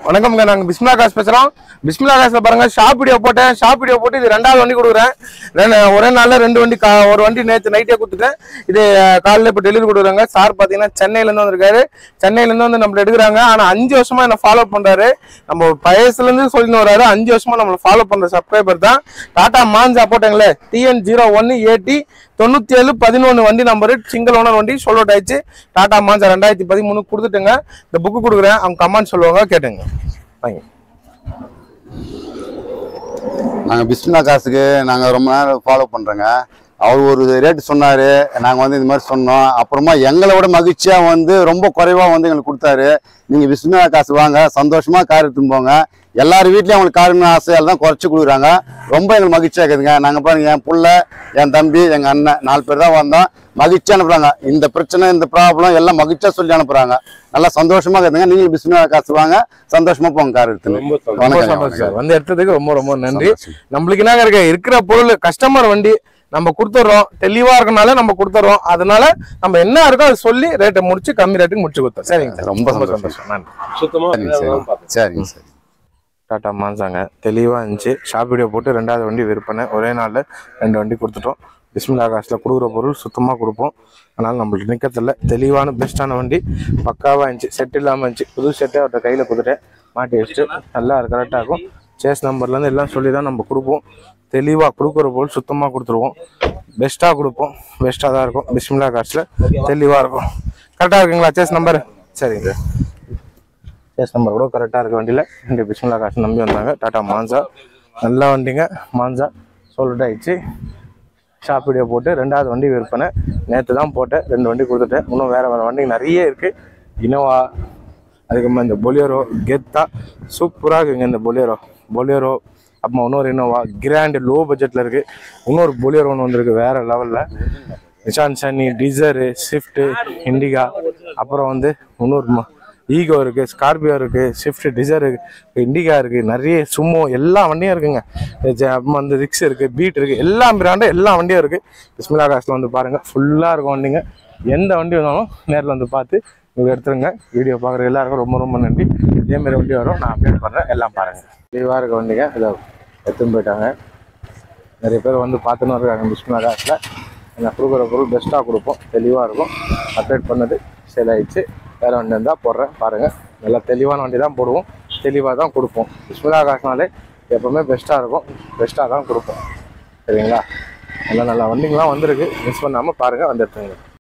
வணக்கம்ங்க நாங்கள் பிஸ்மிலா காசு பேசுகிறோம் பிஸ்மிலா காசில் பாருங்க ஷாப் வீடியோ போட்டேன் ஷாப் வீடியோ போட்டு இது ரெண்டாவது வண்டி கொடுக்குறேன் ரெண்டு- ஒரே நாளில் ரெண்டு வண்டி கா ஒரு வண்டி நேற்று நைட்டே கொடுத்துட்டேன் இது அஹ், காலையில இப்போ டெலிவரி கொடுக்குறாங்க சார் பார்த்தீங்கன்னா சென்னையிலேருந்து வந்திருக்காரு சென்னையிலேருந்து வந்து நம்மள எடுக்கிறாங்க ஆனால் அஞ்சு வருஷமா என்ன ஃபாலோ பண்ணுறாரு நம்ம வயசுலேருந்து சொல்லின்னு வர்றாரு அஞ்சு வருஷமா நம்மளை ஃபாலோ பண்ணுற சப்ஸ்கிரைபர் தான் டாடா மான்சா போட்டாங்களே டிஎன் ஜீரோ ஒன்று ஏடி தொண்ணூற்றி ஏழு பதினொன்று வண்டி நம்பரு சிங்கிள் ஓனர் வண்டி சொல்லோட் ஆயிடுச்சு டாடா மான்சா ரெண்டாயிரத்தி பதிமூணு கொடுத்துட்டுங்க இந்த புக்கு கொடுக்குறேன் அவங்க கமெண்ட் சொல்லுவாங்க கேட்டுங்க வாங்க நாங்கள் பிஸ்மிலா காசுக்கு நாங்கள் ரொம்ப நேரம் ஃபாலோ பண்ணுறோங்க அவர் ஒரு ரேட்டு சொன்னார் நாங்கள் வந்து இந்த மாதிரி சொன்னோம் அப்புறமா எங்களை விட மகிழ்ச்சியாக வந்து ரொம்ப குறைவாக வந்து எங்களுக்கு கொடுத்தாரு நீங்கள் பிஸ்மிலா காசு வாங்க சந்தோஷமாக கார் எடுத்துன்னு போங்க எல்லார் வீட்லேயும் அவங்களுக்கு காருன்னு ஆசையால் தான் குறைச்சி கொடுக்குறாங்க ரொம்ப எங்களுக்கு மகிழ்ச்சியாக இருக்குதுங்க நாங்கள் பாருங்க என் புள்ள என் தம்பி எங்கள் அண்ணன் நாலு பேர் தான் வந்தோம் மகிழ்ச்சியாக அனுப்புகிறாங்க இந்த பிரச்சனை இந்த ப்ராப்ளம் எல்லாம் மகிழ்ச்சியாக சொல்லி அனுப்புகிறாங்க நல்லா சந்தோஷமாக இருக்குதுங்க நீங்களும் பிஸ்மிலா காசு வாங்க சந்தோஷமாக போங்க கார் எடுத்துன்னு ரொம்ப வணக்கம், சந்தோஷம் வணக்கம். சார் வந்து எடுத்ததுக்கு ரொம்ப ரொம்ப நன்றி சந்தோஷம். நம்மளுக்கு என்ன இருக்கு இருக்கிற பொருள் கஸ்டமர் வண்டி நம்ம கொடுத்துட்றோம் தெளிவா இருக்கனால நம்ம கொடுத்துட்றோம் அதனால நம்ம என்ன இருக்கோ அதை சொல்லி ரேட்டை முடிச்சு கம்மி ரேட்டுக்கு முடிச்சு கொடுத்தோம் சரிங்க சார் ரொம்ப சந்தோஷம். சந்தோஷம் நன்றி சரிங்க சரி சரிங்க சரி டாட்டா மான்சாங்க தெளிவாக இருந்துச்சு ஷாப் வீடியோ போட்டு ரெண்டாவது வண்டி விற்பனை ஒரே நாளில் ரெண்டு வண்டி கொடுத்துட்டோம் பிஸ்மிலா காசில் கொடுக்குற பொருள் சுத்தமாக கொடுப்போம் அதனால் நம்மளுக்கு நிற்கிறதில்ல தெளிவான பெஸ்ட்டான வண்டி பக்காவாக இருந்துச்சு செட் இல்லாமல் இருந்துச்சு புது செட்டை அவர்கிட்ட கையில் கொடுத்துட்டேன் மாட்டி வச்சுட்டு நல்லா கரெக்டாக இருக்கும் சேஸ் நம்பர்லேருந்து எல்லாம் சொல்லி தான் நம்ம கொடுப்போம் தெளிவாக கொடுக்குற பொருள் சுத்தமாக கொடுத்துருவோம் பெஸ்ட்டாக கொடுப்போம் பெஸ்ட்டாக தான் இருக்கும் பிஸ்மிலா காசில் தெளிவாக இருக்கும் கரெக்டாக இருக்குங்களா சேஸ் நம்பர் சரிங்க கேஸ் நம்பர் கூட கரெக்டாக இருக்க வண்டியில் இங்கே பிஸ்மிலா காசு நம்பி வந்தாங்க டாடா மான்சா நல்ல வண்டிங்க மான்சா சொல்லிட்டு ஆயிடுச்சு ஷாப் வீடியோ போட்டு ரெண்டாவது வண்டி விற்பனை நேற்று தான் போட்டேன் ரெண்டு வண்டி கொடுத்துட்டேன் இன்னும் வேறு வேறு வண்டி நிறைய இருக்குது இனோவா அதுக்கப்புறமா இந்த பொலியரோ கெத்தா சூப்பராக இருக்குங்க இந்த பொலியரோ பொலியரோ அப்புறமா இன்னொரு இனோவா கிராண்டு லோ பட்ஜெட்டில் இருக்குது இன்னொரு பொலியரோ ஒன்று வந்திருக்கு வேறு லெவலில் Nissan Sunny Dzire Swift Indica அப்புறம் வந்து இன்னொரு ஈகோ இருக்குது ஸ்கார்பியோ இருக்குது ஸ்விஃப்ட் டிசர் இருக்குது இண்டிகா இருக்குது நிறைய சுமோ எல்லா வண்டியும் இருக்குங்க ஜ- அப்புறமா வந்து ரிக்ஸ் இருக்குது பீட் இருக்குது எல்லா பிராண்டும் எல்லா வண்டியும் இருக்குது பிஸ்மிலா காசில் வந்து பாருங்கள் ஃபுல்லாக இருக்கும் வண்டிங்க எந்த வண்டி வந்தாலும் நேரில் வந்து பார்த்து நீங்கள் எடுத்துருங்க வீடியோ பார்க்குற எல்லாருக்கும் ரொம்ப ரொம்ப நன்றி இதேமாரி வண்டி வரும் நான் அப்டேட் பண்ணுறேன் எல்லாம் பாருங்கள் தெளிவாக இருக்க வண்டிங்க இதை எடுத்துன்னு போயிட்டாங்க நிறைய பேர் வந்து பார்த்துன்னு இருக்காங்க பிஸ்மிலா காசில் நான் கொடுக்குற பொருள் பெஸ்ட்டாக கொடுப்போம் தெளிவாக இருக்கும் அப்டேட் பண்ணது சேல் ஆயிடுச்சு வேறு வண்டி இருந்தால் போடுறேன் பாருங்கள் நல்லா தெளிவான வண்டி தான் போடுவோம் தெளிவாக தான் கொடுப்போம் பிஸ்மிலா காசுனாலே எப்போவுமே பெஸ்ட்டாக இருக்கும் பெஸ்ட்டாக தான் கொடுப்போம் சரிங்களா நல்ல நல்ல வண்டிங்களாம் வந்திருக்கு மிஸ் பண்ணாமல் பாருங்கள் வந்து எடுத்துங்க